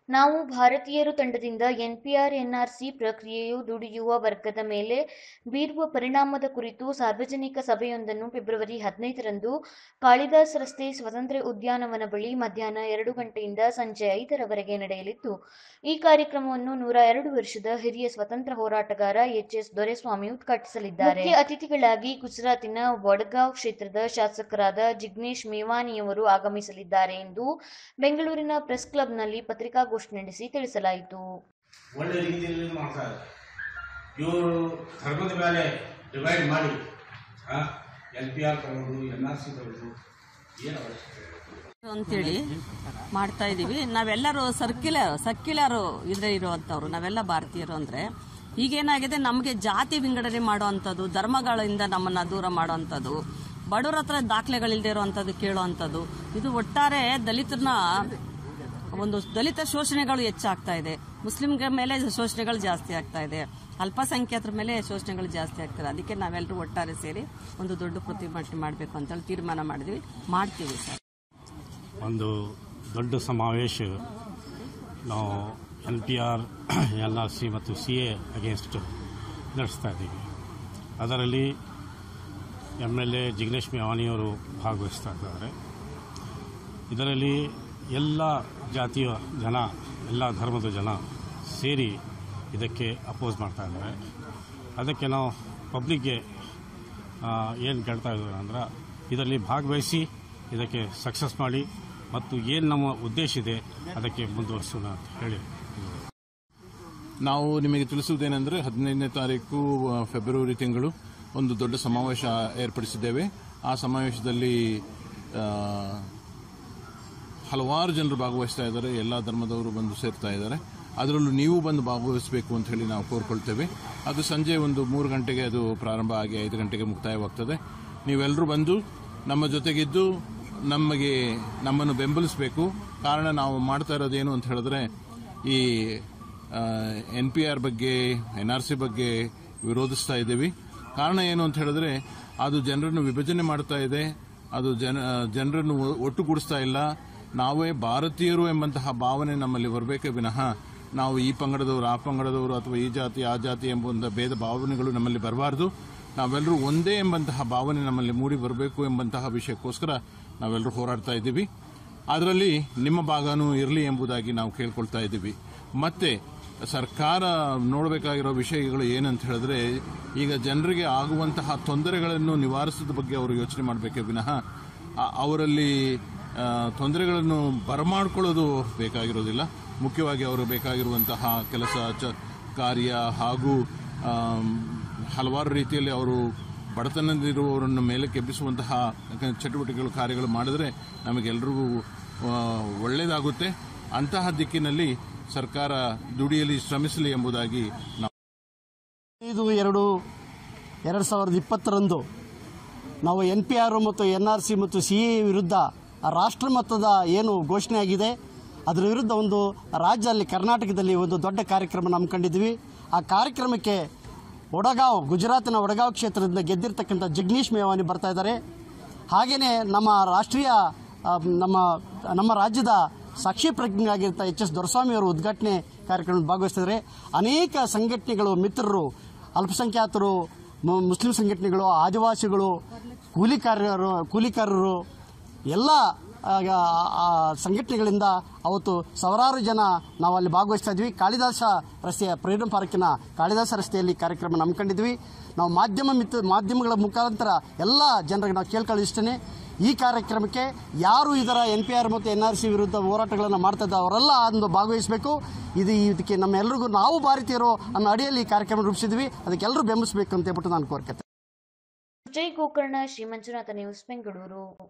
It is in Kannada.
ನಾವು ಭಾರತೀಯರು ತಂಡದಿಂದ ಎನ್ಪಿಆರ್ ಎನ್ಆರ್ಸಿ ಪ್ರಕ್ರಿಯೆಯು ದುಡಿಯುವ ವರ್ಗದ ಮೇಲೆ ಬೀರುವ ಪರಿಣಾಮದ ಕುರಿತು ಸಾರ್ವಜನಿಕ ಸಭೆಯೊಂದನ್ನು ಫೆಬ್ರವರಿ ಹದಿನೈದರಂದು ಕಾಳಿದಾಸ್ ರಸ್ತೆ ಸ್ವಾತಂತ್ರ್ಯ ಉದ್ಯಾನವನ ಬಳಿ ಮಧ್ಯಾಹ್ನ ಎರಡು ಗಂಟೆಯಿಂದ ಸಂಜೆ ಐದರವರೆಗೆ ನಡೆಯಲಿದ್ದು ಈ ಕಾರ್ಯಕ್ರಮವನ್ನು ನೂರ ಎರಡು ವರ್ಷದ ಹಿರಿಯ ಸ್ವಾತಂತ್ರ್ಯ ಹೋರಾಟಗಾರ ಎಚ್ ಎಸ್ ದೊರೆಸ್ವಾಮಿ ಉದ್ಘಾಟಿಸಲಿದ್ದಾರೆ ಮುಖ್ಯ ಅತಿಥಿಗಳಾಗಿ ಗುಜರಾತಿನ ವಡ್ಗಾಂವ್ ಕ್ಷೇತ್ರದ ಶಾಸಕರಾದ ಜಿಗ್ನೇಶ್ ಮೇವಾನಿಯವರು ಆಗಮಿಸಲಿದ್ದಾರೆ ಎಂದು ಬೆಂಗಳೂರಿನ ಪ್ರೆಸ್ ಕ್ಲಬ್ನಲ್ಲಿ ಪತ್ರಿಕಾಗೋಷ್ಠಿ ನಡೆಸಿ ತಿಳಿಸಲಾಯಿತು ಒಳ್ಳೆ ರೀತಿಯಲ್ಲಿ ಮಾಡ್ತಾರೆ ಇವರು ಧರ್ಮದ ಮೇಲೆ ಡಿವೈಡ್ ಮಾಡಿ ಎಲ್ ಪಿ ಆರ್ ತಗೊಳ್ಳೋದು ಎನ್ ಆರ್ ಸಿ ತಗೊಳ್ಳೋದು ಏನು ಅವಶ್ಯಕತೆ ಅಂತೇಳಿ ಮಾಡ್ತಾ ಇದೀವಿ ನಾವೆಲ್ಲರೂ ಸರ್ಕ್ಯುಲರ್ ಸರ್ಕ್ಯುಲರ್ ಇದ್ರೆ ಇರುವಂತವ್ರು ನಾವೆಲ್ಲ ಭಾರತೀಯರು ಅಂದ್ರೆ ಈಗೇನಾಗಿದೆ ನಮಗೆ ಜಾತಿ ವಿಂಗಡಣೆ ಮಾಡುವಂಥದ್ದು ಧರ್ಮಗಳಿಂದ ನಮ್ಮನ್ನ ದೂರ ಮಾಡುವಂಥದ್ದು ಬಡವರ ಹತ್ರ ದಾಖಲೆಗಳಿಲ್ಲದೆ ಇರುವಂಥದ್ದು ಕೇಳುವಂಥದ್ದು ಇದು ಒಟ್ಟಾರೆ ದಲಿತರನ್ನ ಒಂದು ದಲಿತ ಶೋಷಣೆಗಳು ಹೆಚ್ಚಾಗ್ತಾ ಇದೆ ಮುಸ್ಲಿಂಗಳ ಮೇಲೆ ಶೋಷಣೆಗಳು ಜಾಸ್ತಿ ಆಗ್ತಾ ಇದೆ ಅಲ್ಪಸಂಖ್ಯಾತರ ಮೇಲೆ ಶೋಷಣೆಗಳು ಜಾಸ್ತಿ ಆಗ್ತದೆ ಅದಕ್ಕೆ ನಾವೆಲ್ಲರೂ ಒಟ್ಟಾರೆ ಸೇರಿ ಒಂದು ದೊಡ್ಡ ಪ್ರತಿಭಟನೆ ಮಾಡಬೇಕು ಅಂತೇಳಿ ತೀರ್ಮಾನ ಮಾಡಿದ್ವಿ ಮಾಡ್ತೀವಿ ಸರ್ ಒಂದು ದೊಡ್ಡ ಸಮಾವೇಶ ನಾವು N P R N R C ಮತ್ತು ಸಿ ಎ ಅಗೇನ್ಸ್ಟ್ ನಡೆಸ್ತಾ ಇದ್ದೀವಿ ಅದರಲ್ಲಿ ಎಮ್ ಎಲ್ ಎ ಜಿಗ್ನೇಶ್ ಮೇವಾನಿಯವರು ಭಾಗವಹಿಸ್ತಾ ಇದ್ದಾರೆ ಇದರಲ್ಲಿ ಎಲ್ಲ ಜಾತಿಯ ಜನ ಎಲ್ಲ ಧರ್ಮದ ಜನ ಸೇರಿ ಇದಕ್ಕೆ ಅಪೋಸ್ ಮಾಡ್ತಾ ಇದ್ದಾರೆ ಅದಕ್ಕೆ ನಾವು ಪಬ್ಲಿಕ್ಗೆ ಏನು ಕೇಳ್ತಾ ಇದ್ದೀವಿ ಅಂದ್ರೆ ಇದರಲ್ಲಿ ಭಾಗವಹಿಸಿ ಇದಕ್ಕೆ ಸಕ್ಸಸ್ ಮಾಡಿ ಮತ್ತು ಏನು ನಮ್ಮ ಉದ್ದೇಶ ಇದೆ ಅದಕ್ಕೆ ಮುಂದುವರಿಸೋಣ ಅಂತ ಹೇಳಿ ನಾವು ನಿಮಗೆ ತಿಳಿಸುವುದೇನೆಂದರೆ ಹದಿನೈದನೇ ತಾರೀಕು ಆ, ಫೆಬ್ರವರಿ ತಿಂಗಳು ಒಂದು ದೊಡ್ಡ ಸಮಾವೇಶ ಏರ್ಪಡಿಸಿದ್ದೇವೆ ಆ ಸಮಾವೇಶದಲ್ಲಿ ಆ, ಹಲವಾರು ಜನರು ಭಾಗವಹಿಸ್ತಾ ಇದ್ದಾರೆ ಎಲ್ಲ ಧರ್ಮದವರು ಬಂದು ಸೇರ್ತಾ ಇದ್ದಾರೆ ಅದರಲ್ಲೂ ನೀವು ಬಂದು ಭಾಗವಹಿಸಬೇಕು ಅಂತ ಹೇಳಿ ನಾವು ಕೋರ್ಕೊಳ್ತೇವೆ ಅದು ಸಂಜೆ ಒಂದು ಮೂರು ಗಂಟೆಗೆ ಅದು ಪ್ರಾರಂಭ ಆಗಿ ಐದು ಗಂಟೆಗೆ ಮುಕ್ತಾಯವಾಗ್ತದೆ ನೀವೆಲ್ಲರೂ ಬಂದು ನಮ್ಮ ಜೊತೆಗಿದ್ದು ನಮಗೆ ನಮ್ಮನ್ನು ಬೆಂಬಲಿಸಬೇಕು ಕಾರಣ ನಾವು ಮಾಡ್ತಾ ಇರೋದೇನು ಅಂತ ಹೇಳಿದ್ರೆ ಈ ಎನ್ ಪಿ ಆರ್ ಬಗ್ಗೆ ಎನ್ ಆರ್ ಸಿ ಬಗ್ಗೆ ವಿರೋಧಿಸ್ತಾ ಇದ್ದೀವಿ ಕಾರಣ ಏನು ಅಂತ ಹೇಳಿದ್ರೆ ಅದು ಜನರನ್ನು ವಿಭಜನೆ ಮಾಡ್ತಾ ಇದೆ ಅದು ಜನ ಜನರನ್ನು ಒ- ಒಟ್ಟುಗೂಡಿಸ್ತಾ ಇಲ್ಲ ನಾವೇ ಭಾರತೀಯರು ಎಂಬಂತಹ ಭಾವನೆ ನಮ್ಮಲ್ಲಿ ಬರಬೇಕೇ ವಿನಃ ನಾವು ಈ ಪಂಗಡದವರು ಆ ಪಂಗಡದವರು ಅಥವಾ ಈ ಜಾತಿ ಆ ಜಾತಿ ಎಂಬ ಒಂದು ಭೇದ ಭಾವನೆಗಳು ನಮ್ಮಲ್ಲಿ ಬರಬಾರ್ದು ನಾವೆಲ್ಲರೂ ಒಂದೇ ಎಂಬಂತಹ ಭಾವನೆ ನಮ್ಮಲ್ಲಿ ಮೂಡಿ ಬರಬೇಕು ಎಂಬಂತಹ ವಿಷಯಕ್ಕೋಸ್ಕರ ನಾವೆಲ್ಲರೂ ಹೋರಾಡ್ತಾ ಇದ್ದೀವಿ ಅದರಲ್ಲಿ ನಿಮ್ಮ ಭಾಗನೂ ಇರಲಿ ಎಂಬುದಾಗಿ ನಾವು ಕೇಳ್ಕೊಳ್ತಾ ಇದ್ದೀವಿ ಮತ್ತೆ ಸರ್ಕಾರ ನೋಡಬೇಕಾಗಿರೋ ವಿಷಯಗಳು ಏನಂತ ಹೇಳಿದ್ರೆ ಈಗ ಜನರಿಗೆ ಆಗುವಂತಹ ತೊಂದರೆಗಳನ್ನು ನಿವಾರಿಸೋದ ಬಗ್ಗೆ ಅವರು ಯೋಚನೆ ಮಾಡಬೇಕೇ ವಿನಃ ಆ- ಅವರಲ್ಲಿ ಆ, ತೊಂದರೆಗಳನ್ನು ಬರಮಾಡ್ಕೊಳ್ಳೋದು ಬೇಕಾಗಿರೋದಿಲ್ಲ ಮುಖ್ಯವಾಗಿ ಅವರು ಬೇಕಾಗಿರುವಂತಹ ಕೆಲಸ ಚ ಕಾರ್ಯ ಹಾಗೂ ಆಮ್, ಹಲವಾರು ರೀತಿಯಲ್ಲಿ ಅವರು ಬಡತನದಲ್ಲಿರುವವರನ್ನು ಮೇಲೆ ಕೆಬ್ಬಿಸುವಂತಹ ಚಟುವಟಿಕೆಗಳು ಕಾರ್ಯಗಳು ಮಾಡಿದ್ರೆ ನಮಗೆಲ್ಲರಿಗೂ ಆ, ಒಳ್ಳೆಯದಾಗುತ್ತೆ ಅಂತಹ ದಿಕ್ಕಿನಲ್ಲಿ ಸರ್ಕಾರ ದುಡಿಯಲಿ ಶ್ರಮಿಸಲಿ ಎಂಬುದಾಗಿ ನಾವು ಐದು ಎರಡು ಎರಡು ಸಾವಿರದ ಇಪ್ಪತ್ತರಂದು ನಾವು ಎನ್ ಪಿ ಆರ್ ಮತ್ತು ಎನ್ ಆರ್ ಸಿ ಮತ್ತು ಸಿ ಎ ವಿರುದ್ಧ ರಾಷ್ಟ್ರ ಮಟ್ಟದ ಏನು ಘೋಷಣೆ ಆಗಿದೆ ಅದರ ವಿರುದ್ಧ ಒಂದು ರಾಜ್ಯದಲ್ಲಿ ಕರ್ನಾಟಕದಲ್ಲಿ ಒಂದು ದೊಡ್ಡ ಕಾರ್ಯಕ್ರಮ ಹಮ್ಮಿಕೊಂಡಿದ್ವಿ ಆ ಕಾರ್ಯಕ್ರಮಕ್ಕೆ ವಡಗಾಂವ್ ಗುಜರಾತಿನ ವಡಗಾಂವ್ ಕ್ಷೇತ್ರದಿಂದ ಗೆದ್ದಿರ್ತಕ್ಕಂಥ ಜಗನೀಶ್ ಮೇವಾನಿ ಬರ್ತಾ ಇದ್ದಾರೆ ಹಾಗೆಯೇ ನಮ್ಮ ರಾಷ್ಟ್ರೀಯ ಆ, ನಮ್ಮ ನಮ್ಮ ರಾಜ್ಯದ ಸಾಕ್ಷಿ ಪ್ರಜ್ಞೆಯಾಗಿರ್ತ ಎಚ್ ಎಸ್ ದೊರಸ್ವಾಮಿ ಅವರು ಉದ್ಘಾಟನೆ ಕಾರ್ಯಕ್ರಮದಲ್ಲಿ ಭಾಗವಹಿಸಿದ್ದಾರೆ ಅನೇಕ ಸಂಘಟನೆಗಳು ಮಿತ್ರರು ಅಲ್ಪಸಂಖ್ಯಾತರು ಮು- ಮುಸ್ಲಿಂ ಸಂಘಟನೆಗಳು ಆದಿವಾಸಿಗಳು ಕೂಲಿಕಾರರು ಕೂಲಿಕಾರರು ಎಲ್ಲ ಆ, ಆ ಸಂಘಟನೆಗಳಿಂದ ಅವತ್ತು ಸಾವಿರಾರು ಜನ ನಾವು ಅಲ್ಲಿ ಭಾಗವಹಿಸ್ತಾ ಇದ್ವಿ ಕಾಳಿದಾಸ ರಸ್ತೆಯ ಫ್ರೀಡಂ ಪಾರ್ಕಿನ ಕಾಳಿದಾಸ ರಸ್ತೆಯಲ್ಲಿ ಕಾರ್ಯಕ್ರಮ ನಂಬ್ಕೊಂಡಿದ್ವಿ ನಾವು ಮಾಧ್ಯಮ ಮಿತ್ರ ಮಾಧ್ಯಮಗಳ ಮುಖಾಂತರ ಎಲ್ಲ ಜನರಿಗೆ ನಾವು ಕೇಳ್ಕೊಳ್ಳಿಸ್ತೇನೆ ಈ ಕಾರ್ಯಕ್ರಮಕ್ಕೆ ಯಾರು ಇದರ ಎನ್ ಪಿ ಆರ್ ಮತ್ತು ಎನ್ ಆರ್ ಸಿ ವಿರುದ್ಧ ಹೋರಾಟಗಳನ್ನು ಮಾಡ್ತಾ ಇದ್ದಾರೆ ಅವರೆಲ್ಲ ಒಂದು ಭಾಗವಹಿಸಬೇಕು ಇದು ಇದಕ್ಕೆ ನಮ್ಮೆಲ್ಲರಿಗೂ ನಾವು ಭಾರತೀಯರು ಅನ್ನೋ ಅಡಿಯಲ್ಲಿ ಈ ಕಾರ್ಯಕ್ರಮ ರೂಪಿಸಿದ್ವಿ ಅದಕ್ಕೆ ಎಲ್ಲರೂ ಬೆಂಬಲಿಸಬೇಕು ಅಂತ ಹೇಳ್ಬಿಟ್ಟು ನಾನು ಕೋರ್ಕತೆ ಜೈ ಗೋಕರ್ಣ ಶ್ರೀ ಮಂಜುನಾಥ ನ್ಯೂಸ್ ಬೆಂಗಳೂರು